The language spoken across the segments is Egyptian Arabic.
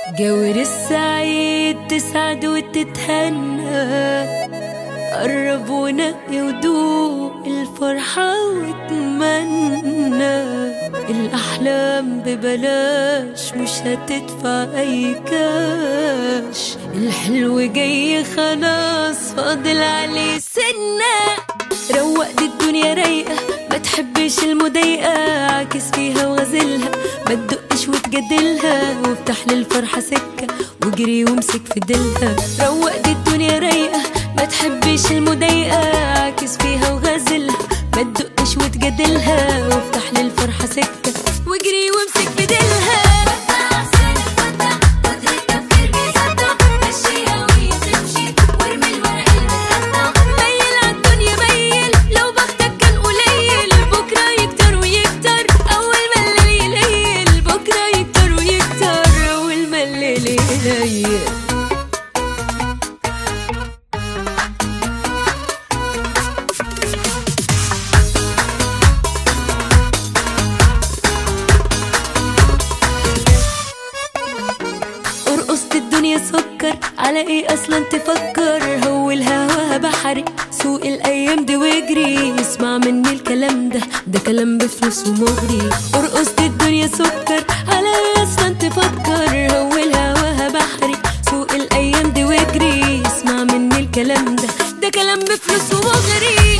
جاور السعيد تسعد وتتهنى قرب ونقي ودوق الفرحة واتمنى الأحلام ببلاش مش هتدفع أي كاش الحلو جاي خلاص فاضل عليه سنة روق دي الدنيا رايقة ما تحبش المضايقة عاكس فيها وغزلها ما تدقش وتجادلها وافتح للفرحة سكة واجري وامسك في ديلها روق دي الدنيا رايقة ما تحبش المضايقة عاكس فيها وغزلها ما تدقش وتجادلها وافتح للفرحة سكة واجري وامسك في ديلها ميل عالدنيا ميل لو بختك كان قليل بكرة يكتر ويكتر أول ما الليل يليل بكرة يكتر ويكتر أول ما الليل يليل ارقصت الدنيا سكر على ايه اصلا تفكر هو الهوا بحري سوق الايام دي واجري اسمع مني الكلام ده ده كلام بفلوس ومغري ارقصت الدنيا سكر على ايه اصلا تفكر هو الهوا بحري سوق الايام دي واجري اسمع مني الكلام ده ده كلام بفلوس ومغري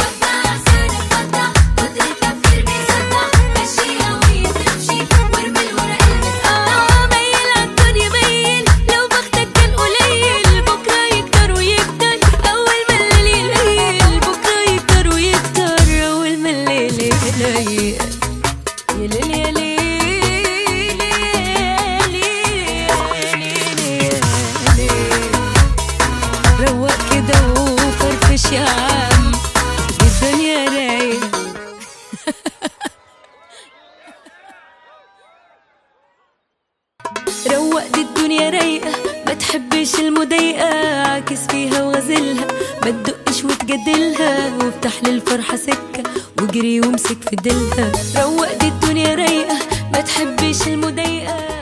آه ميل عالدنيا ميل لو بختك كان قليل بكرة يكتر ويكتر أول ما الليل يليل بكرة يكتر ويكتر أول ما الليل يليل يليل يليل يليل روق كده وفرفش يا عم الدنيا رايقة روق دي الدنيا رايقة ما تحبش المضايقة عاكس فيها وغزلها ما تدقش وتجادلها وافتح للفرحة سكة واجري وامسك في ديلها روق دي الدنيا رايقة ما تحبش المضايقة